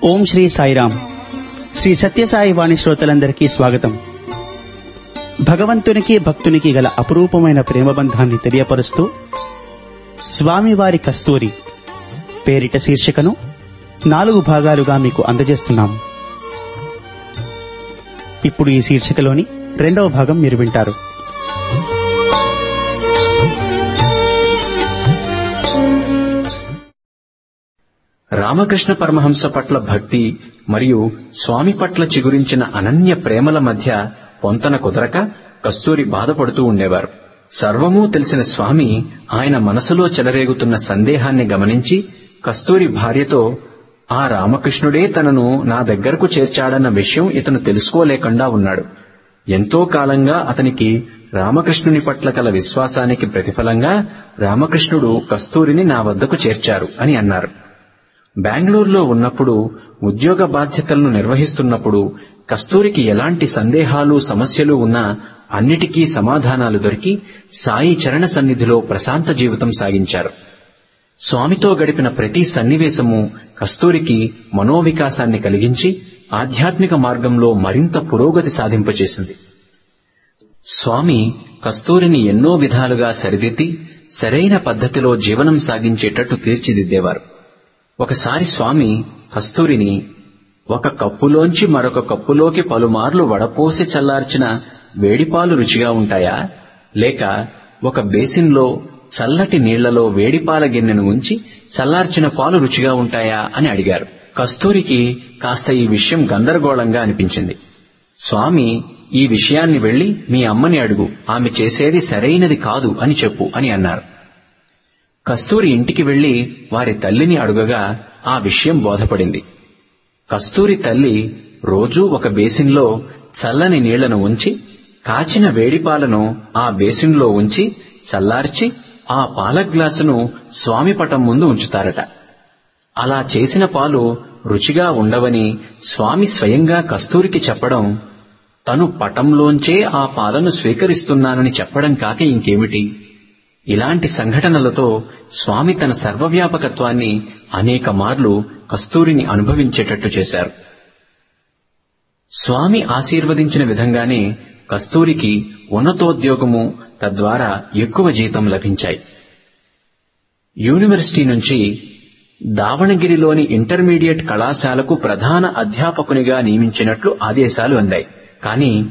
ఓం శ్రీ సాయిరామ్ శ్రీ సత్యసాయి వాణి శ్రోతలందరికీ స్వాగతం భగవంతునికి భక్తునికి గల అపురూపమైన ప్రేమబంధాన్ని తెలియపరుస్తూ స్వామివారి కస్తూరి పేరిట శీర్షికను నాలుగు భాగాలుగా మీకు అందజేస్తున్నాం ఇప్పుడు ఈ శీర్షికలోని రెండవ భాగం మీరు వింటారు రామకృష్ణ పరమహంస పట్ల భక్తి మరియు స్వామి పట్ల చిగురించిన అనన్య ప్రేమల మధ్య పొంతన కుదరక కస్తూరి బాధపడుతూ ఉండేవారు సర్వమూ తెలిసిన స్వామి ఆయన మనసులో చెలరేగుతున్న సందేహాన్ని గమనించి కస్తూరి భార్యతో ఆ రామకృష్ణుడే తనను నా దగ్గరకు చేర్చాడన్న విషయం ఇతను తెలుసుకోలేకుండా ఉన్నాడు ఎంతో కాలంగా అతనికి రామకృష్ణుని పట్ల కల విశ్వాసానికి ప్రతిఫలంగా రామకృష్ణుడు కస్తూరిని నా వద్దకు చేర్చారు అని అన్నారు బెంగళూరులో ఉన్నప్పుడు ఉద్యోగ బాధ్యతలను నిర్వహిస్తున్నప్పుడు కస్తూరికి ఎలాంటి సందేహాలు సమస్యలు ఉన్నా అన్నిటికీ సమాధానాలు దొరికి సాయి చరణ సన్నిధిలో ప్రశాంత జీవితం సాగించారు స్వామితో గడిపిన ప్రతి సన్నివేశము కస్తూరికి మనోవికాసాన్ని కలిగించి ఆధ్యాత్మిక మార్గంలో మరింత పురోగతి సాధింపచేసింది స్వామి కస్తూరిని ఎన్నో విధాలుగా సరిదిద్ది సరైన పద్ధతిలో జీవనం సాగించేటట్టు తీర్చిదిద్దేవారు ఒకసారి స్వామి కస్తూరిని ఒక కప్పులోంచి మరొక కప్పులోకి పలుమార్లు వడపోసి చల్లార్చిన వేడిపాలు రుచిగా ఉంటాయా లేక ఒక బేసిన్లో చల్లటి నీళ్లలో వేడిపాల గిన్నెను ఉంచి చల్లార్చిన పాలు రుచిగా ఉంటాయా అని అడిగారు కస్తూరికి కాస్త ఈ విషయం గందరగోళంగా అనిపించింది స్వామి ఈ విషయాన్ని వెళ్లి మీ అమ్మని అడుగు ఆమె చేసేది సరైనది కాదు అని చెప్పు అని అన్నారు కస్తూరి ఇంటికి వెళ్లి వారి తల్లిని అడుగగా ఆ విషయం బోధపడింది కస్తూరి తల్లి రోజూ ఒక బేసిన్లో చల్లని నీళ్లను ఉంచి కాచిన వేడిపాలను ఆ బేసిన్లో ఉంచి చల్లార్చి ఆ పాల గ్లాసును స్వామి పటం ముందు ఉంచుతారట అలా చేసిన పాలు రుచిగా ఉండవని స్వామి స్వయంగా కస్తూరికి చెప్పడం తను పటంలోంచే ఆ పాలను స్వీకరిస్తున్నానని చెప్పడం కాక ఇంకేమిటి ఇలాంటి సంఘటనలతో స్వామి తన సర్వవ్యాపకత్వాన్ని అనేక మార్లు కస్తూరిని అనుభవించేటట్టు చేశారు స్వామి ఆశీర్వదించిన విధంగానే కస్తూరికి ఉన్నతోద్యోగము తద్వారా ఎక్కువ జీతం లభించాయి యూనివర్సిటీ నుంచి దావణగిరిలోని ఇంటర్మీడియట్ కళాశాలకు ప్రధాన అధ్యాపకునిగా నియమించినట్లు ఆదేశాలు అందాయి కానీ